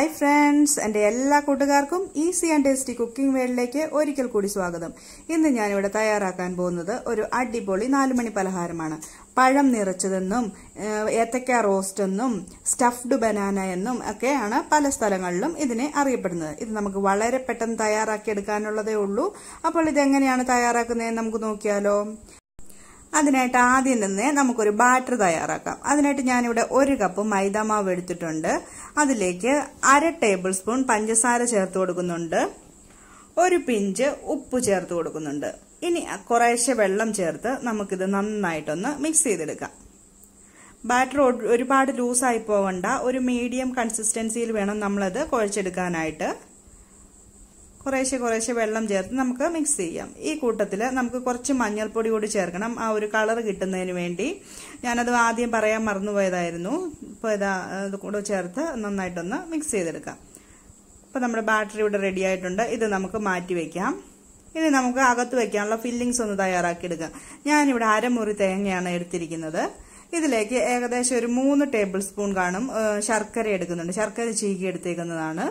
hi friends എൻ്റെ എല്ലാ കൂട്ടുകാർക്കും ഈസി ആൻഡ് ടേസ്റ്റി കുക്കിംഗ് വേൾഡിലേക്ക് ഒരിക്കൽ കൂടി സ്വാഗതം ഇന്ന് ഞാനിവിടെ തയ്യാറാക്കാൻ പോകുന്നത് ഒരു അടിപൊളി നാലുമണി പലഹാരമാണ് പഴം നിറച്ചതെന്നും ഏഹ്, ഏത്തക്ക റോസ്റ്റ് എന്നും സ്റ്റഫ്ഡ് ബനാന എന്നും ഒക്കെയാണ് പല സ്ഥലങ്ങളിലും ഇതിനെ അറിയപ്പെടുന്നത് ഇത് നമുക്ക് വളരെ പെട്ടെന്ന് തയ്യാറാക്കി എടുക്കാനുള്ളതേ ഉള്ളൂ അപ്പോൾ ഇതെങ്ങനെയാണ് തയ്യാറാക്കുന്നതെന്ന് നമുക്ക് നോക്കിയാലോ അതിനായിട്ട് ആദ്യം തന്നെ നമുക്കൊരു ബാറ്റർ തയ്യാറാക്കാം അതിനായിട്ട് ഞാനിവിടെ ഒരു കപ്പ് മൈദാമാവ് എടുത്തിട്ടുണ്ട് അതിലേക്ക് അര ടേബിൾ സ്പൂൺ പഞ്ചസാര ചേർത്ത് കൊടുക്കുന്നുണ്ട് ഒരു പിഞ്ച് ഉപ്പ് ചേർത്ത് കൊടുക്കുന്നുണ്ട് ഇനി കുറേശ്ശെ വെള്ളം ചേർത്ത് നമുക്കിത് നന്നായിട്ടൊന്ന് മിക്സ് ചെയ്തെടുക്കാം ബാറ്റർ ഒരുപാട് ലൂസായി പോകണ്ട ഒരു മീഡിയം കൺസിസ്റ്റൻസിയിൽ വേണം നമ്മളത് കുഴച്ചെടുക്കാനായിട്ട് കുറേശ്ശെ കുറേശ്ശെ വെള്ളം ചേർത്ത് നമുക്ക് മിക്സ് ചെയ്യാം ഈ കൂട്ടത്തിൽ നമുക്ക് കുറച്ച് മഞ്ഞൾപ്പൊടി കൂടി ചേർക്കണം ആ ഒരു കളർ കിട്ടുന്നതിന് വേണ്ടി ഞാനത് ആദ്യം പറയാൻ മറന്നുപോയതായിരുന്നു ഇപ്പോൾ ഇതാ ഇത് കൂടെ ചേർത്ത് നന്നായിട്ടൊന്ന് മിക്സ് ചെയ്തെടുക്കാം അപ്പോൾ നമ്മുടെ ബാറ്ററി ഇവിടെ റെഡി ആയിട്ടുണ്ട് ഇത് നമുക്ക് മാറ്റി വയ്ക്കാം ഇനി നമുക്ക് അകത്ത് വെക്കാനുള്ള ഫില്ലിങ്സ് ഒന്ന് തയ്യാറാക്കിയെടുക്കാം ഞാനിവിടെ അരമുറി തേങ്ങയാണ് എടുത്തിരിക്കുന്നത് ഇതിലേക്ക് ഏകദേശം ഒരു മൂന്ന് ടേബിൾ സ്പൂൺ കാണും ഏഹ് ശർക്കര എടുക്കുന്നുണ്ട് ശർക്കര ചീകി എടുത്തേക്കുന്നതാണ്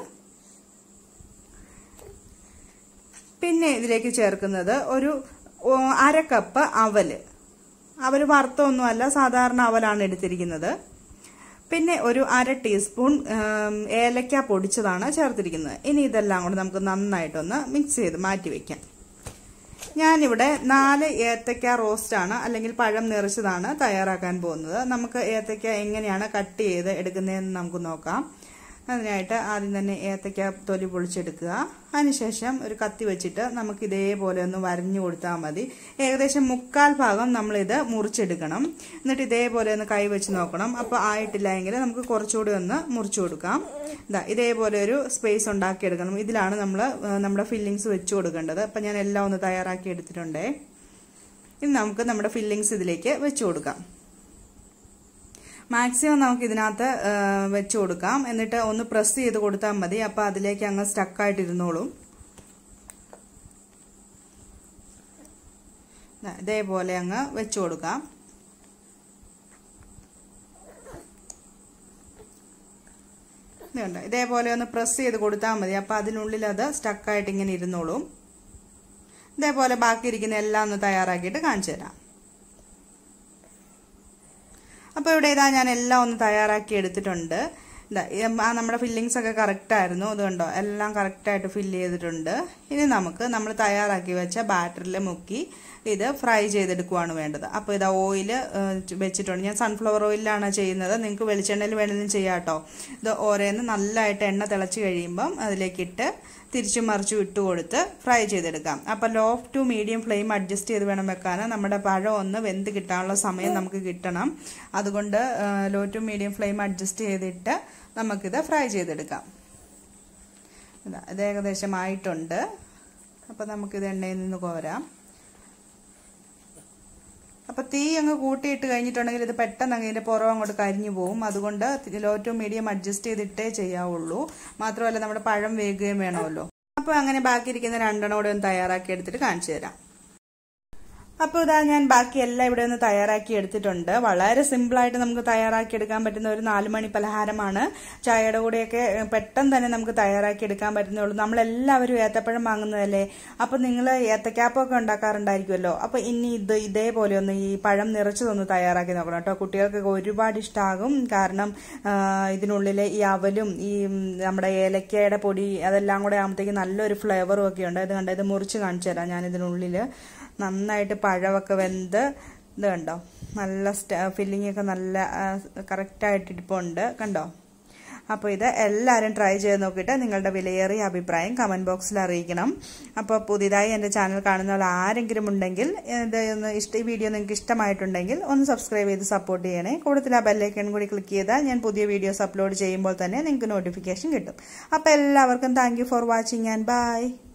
പിന്നെ ഇതിലേക്ക് ചേർക്കുന്നത് ഒരു ഓ, അര കപ്പ് അവല് അവല് വറുത്തൊന്നുമല്ല സാധാരണ അവലാണ് എടുത്തിരിക്കുന്നത് പിന്നെ ഒരു അര ടീസ്പൂൺ ഉം, ഏലക്ക പൊടിച്ചതാണ് ചേർത്തിരിക്കുന്നത് ഇനി ഇതെല്ലാം കൂടെ നമുക്ക് നന്നായിട്ടൊന്ന് മിക്സ് ചെയ്ത് മാറ്റി വെക്കാം ഞാനിവിടെ നാല് ഏത്തക്ക റോസ്റ്റാണ് അല്ലെങ്കിൽ പഴം നിറച്ചതാണ് തയ്യാറാക്കാൻ പോകുന്നത് നമുക്ക് ഏത്തക്ക എങ്ങനെയാണ് കട്ട് ചെയ്ത് എടുക്കുന്നതെന്ന് നമുക്ക് നോക്കാം അതിനായിട്ട് ആദ്യം തന്നെ ഏത്തക്ക തൊലി പൊളിച്ചെടുക്കുക അതിനുശേഷം ഒരു കത്തി വെച്ചിട്ട് നമുക്ക് ഇതേപോലെ ഒന്ന് വരഞ്ഞു കൊടുത്താൽ മതി ഏകദേശം മുക്കാൽ ഭാഗം നമ്മളിത് മുറിച്ചെടുക്കണം എന്നിട്ട് ഇതേപോലെ ഒന്ന് കൈ വെച്ച് നോക്കണം അപ്പോൾ ആയിട്ടില്ല എങ്കിൽ നമുക്ക് കുറച്ചുകൂടി ഒന്ന് മുറിച്ചു കൊടുക്കാം ഇതാ ഇതേപോലെ ഒരു സ്പേസ് ഉണ്ടാക്കിയെടുക്കണം ഇതിലാണ് നമ്മൾ നമ്മുടെ ഫില്ലിങ്സ് വെച്ച് കൊടുക്കേണ്ടത് അപ്പം ഞാൻ എല്ലാം ഒന്ന് തയ്യാറാക്കി എടുത്തിട്ടുണ്ടേ ഇനി നമുക്ക് നമ്മുടെ ഫില്ലിങ്സ് ഇതിലേക്ക് വെച്ച് കൊടുക്കാം മാക്സിമം നമുക്ക് ഇതിനകത്ത് വെച്ച് കൊടുക്കാം എന്നിട്ട് ഒന്ന് പ്രസ് ചെയ്ത് കൊടുത്താൽ മതി അപ്പോൾ അതിലേക്ക് അങ്ങ് സ്റ്റക്കായിട്ട് ഇരുന്നോളും ഇതേപോലെ അങ്ങ് വെച്ച് കൊടുക്കാം ഇതുണ്ട് ഇതേപോലെ ഒന്ന് പ്രസ് ചെയ്ത് കൊടുത്താൽ മതി അപ്പോൾ അതിനുള്ളിൽ അത് സ്റ്റക്കായിട്ട് ഇങ്ങനെ ഇരുന്നോളും ഇതേപോലെ ബാക്കി ഇരിക്കുന്ന എല്ലാം ഒന്ന് തയ്യാറാക്കിയിട്ട് കാണിച്ചു തരാം അപ്പോൾ ഇവിടെ ഇതാ ഞാൻ എല്ലാം ഒന്ന് തയ്യാറാക്കി എടുത്തിട്ടുണ്ട് ഇതാ ആ നമ്മുടെ ഫില്ലിങ്സ് ഒക്കെ കറക്റ്റ് ആയിരുന്നു അതുകൊണ്ടോ എല്ലാം കറക്റ്റായിട്ട് ഫില്ല് ചെയ്തിട്ടുണ്ട് ഇനി നമുക്ക് നമ്മൾ തയ്യാറാക്കി വെച്ച ബാറ്ററിൽ മുക്കി ഇത് ഫ്രൈ ചെയ്തെടുക്കുവാണ് വേണ്ടത് അപ്പോൾ ഇതാ ഓയിൽ വെച്ചിട്ടുണ്ട് ഞാൻ സൺഫ്ലവർ ഓയിലാണ് ചെയ്യുന്നത് നിങ്ങൾക്ക് വെളിച്ചെണ്ണയിൽ വേണമെങ്കിലും ചെയ്യാം കേട്ടോ ഇത് ഓരോന്ന് നല്ലതായിട്ട് എണ്ണ തിളച്ച് കഴിയുമ്പം അതിലേക്കിട്ട് തിരിച്ചും മറിച്ചും ഇട്ട് കൊടുത്ത് ഫ്രൈ ചെയ്തെടുക്കാം അപ്പോൾ low to medium flame adjust ചെയ്ത് വേണം വെക്കാൻ നമ്മുടെ പഴം ഒന്ന് വെന്ത് കിട്ടാനുള്ള സമയം നമുക്ക് കിട്ടണം അതുകൊണ്ട് low to medium flame adjust ചെയ്തിട്ട് നമുക്കിത് ഫ്രൈ ചെയ്തെടുക്കാം ഇതാ ഇത് ഏകദേശം ആയിട്ടുണ്ട് അപ്പോൾ നമുക്കിത് എണ്ണയിൽ നിന്ന് കോരാം അപ്പോൾ തീ അങ്ങ് കൂട്ടിയിട്ട് കഴിഞ്ഞിട്ടുണ്ടെങ്കിൽ ഇത് പെട്ടെന്ന് അങ്ങ് ഇതിൻ്റെ പുറം അങ്ങോട്ട് കരിഞ്ഞു പോകും അതുകൊണ്ട് ലോ ടു മീഡിയം അഡ്ജസ്റ്റ് ചെയ്തിട്ടേ ചെയ്യാവുള്ളൂ മാത്രമല്ല നമ്മുടെ പഴം വേകുകയും വേണമല്ലോ അപ്പോൾ അങ്ങനെ ബാക്കിയിരിക്കുന്ന രണ്ടെണ്ണം കൂടെ ഒന്ന് തയ്യാറാക്കി എടുത്തിട്ട് കാണിച്ചു തരാം അപ്പോൾ ഇതാ ഞാൻ ബാക്കി എല്ലാം ഇവിടെ ഒന്ന് തയ്യാറാക്കി എടുത്തിട്ടുണ്ട് വളരെ സിമ്പിളായിട്ട് നമുക്ക് തയ്യാറാക്കി എടുക്കാൻ പറ്റുന്ന ഒരു നാല് മണി പലഹാരമാണ് ചായയുടെ കൂടെയൊക്കെ പെട്ടെന്ന് തന്നെ നമുക്ക് തയ്യാറാക്കി എടുക്കാൻ പറ്റുന്നുള്ളൂ നമ്മളെല്ലാവരും ഏത്തപ്പഴം വാങ്ങുന്നതല്ലേ അപ്പോൾ നിങ്ങൾ ഏത്തക്കാപ്പൊക്കെ ഉണ്ടാക്കാറുണ്ടായിരിക്കുമല്ലോ അപ്പോൾ ഇനി ഇത് ഇതേപോലെ ഒന്ന് ഈ പഴം നിറച്ചതൊന്ന് തയ്യാറാക്കി നോക്കണം കേട്ടോ കുട്ടികൾക്കൊക്കെ ഒരുപാട് ഇഷ്ടമാകും കാരണം ഇതിനുള്ളിൽ ഈ അവലും ഈ നമ്മുടെ ഏലക്കയുടെ പൊടി അതെല്ലാം കൂടെ ആകുമ്പോഴത്തേക്ക് നല്ലൊരു ഫ്ലേവറും ഒക്കെ ഉണ്ട് ഇത് കണ്ടോ ഇത് മുറിച്ച് കാണിച്ചു തരാം ഞാൻ ഇതിനുള്ളിൽ നന്നായിട്ട് പഴമൊക്കെ വെന്ത് ഇത് കണ്ടോ നല്ല ഫില്ലിംഗ് ഒക്കെ നല്ല കറക്റ്റായിട്ട് ഇരിപ്പുണ്ട് കണ്ടോ അപ്പോൾ ഇത് എല്ലാവരും ട്രൈ ചെയ്ത് നോക്കിയിട്ട് നിങ്ങളുടെ വിലയേറിയ അഭിപ്രായം കമൻറ്റ് ബോക്സിൽ അറിയിക്കണം അപ്പോൾ പുതിയതായി എൻ്റെ ചാനൽ കാണുന്ന ആരെങ്കിലും ഉണ്ടെങ്കിൽ ഇത് ഒന്ന് ഇഷ്ട ഈ വീഡിയോ നിങ്ങൾക്ക് ഇഷ്ടമായിട്ടുണ്ടെങ്കിൽ ഒന്ന് സബ്സ്ക്രൈബ് ചെയ്ത് സപ്പോർട്ട് ചെയ്യണേ കൂടുതൽ ആ ബെല്ലൈക്കൺ കൂടി ക്ലിക്ക് ചെയ്താൽ ഞാൻ പുതിയ വീഡിയോസ് അപ്ലോഡ് ചെയ്യുമ്പോൾ തന്നെ നിങ്ങൾക്ക് നോട്ടിഫിക്കേഷൻ കിട്ടും അപ്പോൾ എല്ലാവർക്കും thank for watching and by